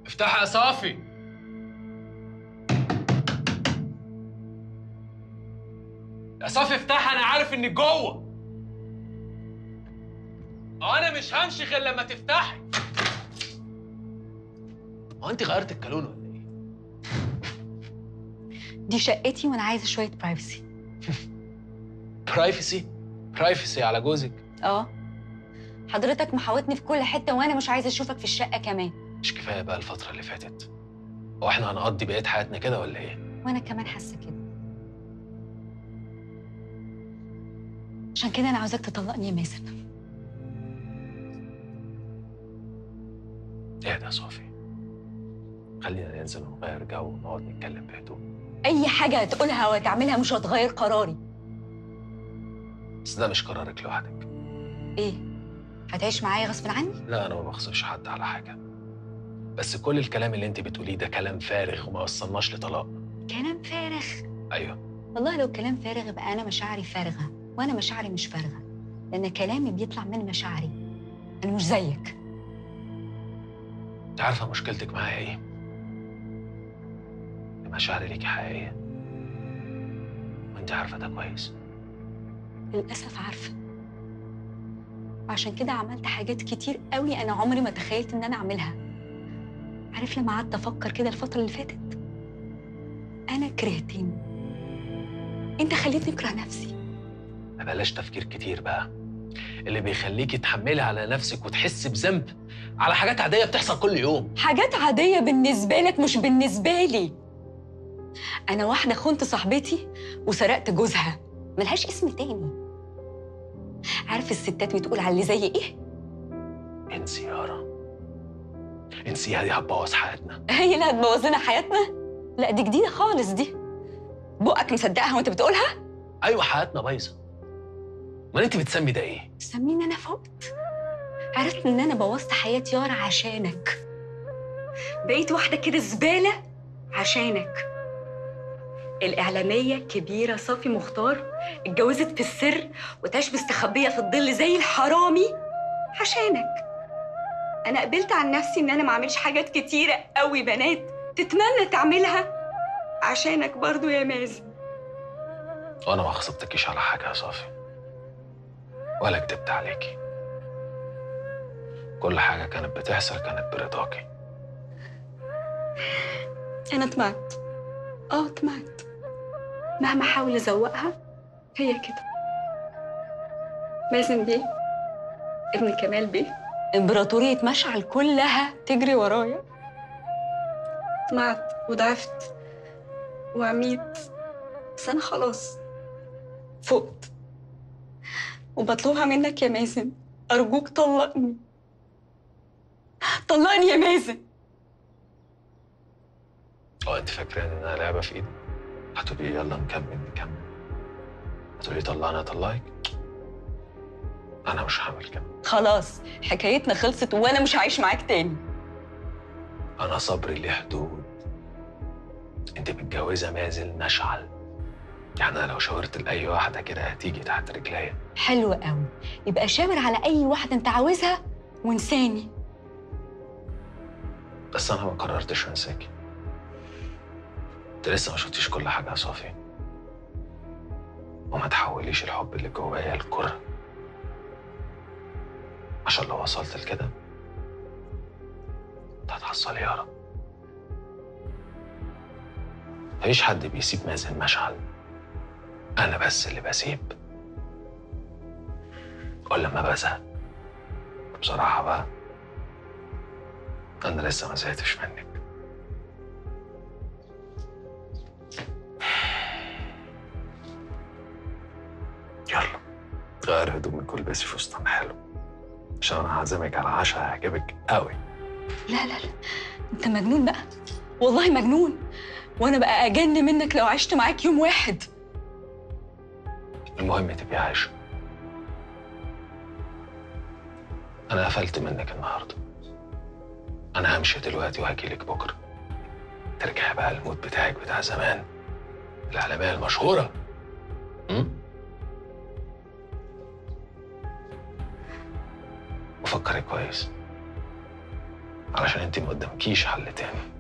افتحها يا صافي يا صافي افتحها انا عارف انك جوه اه انا مش همشي غير لما تفتحي هو انت غيرت الكالون ولا ايه؟ دي شقتي وانا عايزه شويه برايفسي برايفسي برايفسي على جوزك اه حضرتك محاوطني في كل حته وانا مش عايزه اشوفك في الشقه كمان مش كفايه بقى الفتره اللي فاتت هو احنا هنقضي بقيه حياتنا كده ولا ايه؟ وانا كمان حاسه كده عشان كده انا عاوزاك تطلقني يا مازن اهدى يا صافي خلينا ننزل ونغير جو ونقعد نتكلم بهدوء اي حاجه هتقولها وهتعملها مش هتغير قراري بس ده مش قرارك لوحدك ايه هتعيش معايا غصب عني لا انا ما بغصبش حد على حاجه بس كل الكلام اللي انت بتقوليه ده كلام فارغ وما وصلناش لطلاق كلام فارغ ايوه والله لو كلام فارغ يبقى انا مشاعري فارغه وانا مشاعري مش فارغه لان كلامي بيطلع من مشاعري انا مش زيك انت عارفه مشكلتك معايا ايه مشاعري ليكي حقيقيه وانت عارفه ده كويس للاسف عارفه وعشان كده عملت حاجات كتير قوي انا عمري ما تخيلت ان انا اعملها عارف لما قعدت افكر كده الفتره اللي فاتت انا كرهتني انت خليتني اكره نفسي ما بلاش تفكير كتير بقى اللي بيخليكي تحملي على نفسك وتحسي بذنب على حاجات عاديه بتحصل كل يوم حاجات عاديه بالنسبه لك مش بالنسبه لي انا واحده خنت صاحبتي وسرقت جوزها ملهاش اسم تاني عارف الستات بتقول على اللي زي ايه انسي يارا انسيها دي هتبوظ حياتنا هي اللي هتبوظ لنا حياتنا لا دي جديده خالص دي بقك مصدقها وانت بتقولها ايوه حياتنا بايظه ما انت بتسمي ده ايه سميني انا فقت عرفت ان انا بوظت حياه يارا عشانك بقيت واحده كده زباله عشانك الإعلامية كبيرة صافي مختار اتجوزت في السر وتعيش مستخبية في الظل زي الحرامي عشانك أنا قبلت عن نفسي إن أنا ما أعملش حاجات كتيرة قوي بنات تتمنى تعملها عشانك برضو يا مازن وانا ما خصبتكيش على حاجه يا صافي ولا كدبت عليكي كل حاجه كانت بتحصل كانت برضاكي أنا طمعت آه طمعت مهما أحاول أزوقها هي كده مازن بيه ابن كمال بيه إمبراطورية مشعل كلها تجري ورايا طمعت وضعفت وعميت بس أنا خلاص فقت وبطلبها منك يا مازن أرجوك طلقني طلقني يا مازن هو انت فاكره ان انا لعبه في ايدي هتقولي يلا نكمل نكمل هتقولي طلعنا اطلعك انا مش هعمل كده خلاص حكايتنا خلصت وانا مش هعيش معاك تاني انا صبري ليه حدود انت متجوزه مازن مشعل يعني انا لو شاورت لاي واحده كده هتيجي تحت رجليا حلو قوي يبقى شاور على اي واحده انت عاوزها وانساني بس انا ما قررتش انساكي انت لسه ما شفتيش كل حاجه يا صافي وما تحوليش الحب اللي جوايا لكره عشان لو وصلت لكده انت هتحصلي يا رب مفيش حد بيسيب مازن مشعل انا بس اللي بسيب كل ما بزهق بصراحه بقى انا لسه ما زهقتش منك يلا غير هدومك والبسي فستان حلو عشان انا هعزمك على عشاء هيعجبك قوي لا لا لا انت مجنون بقى والله مجنون وانا بقى اجن منك لو عشت معاك يوم واحد المهم تبقي عايشة أنا قفلت منك النهاردة أنا همشي دلوقتي وهجيلك بكرة ترجعي بقى المود بتاعك بتاع زمان الإعلامية المشهورة م? وفكري كويس علشان انت ما قدامكيش حل تاني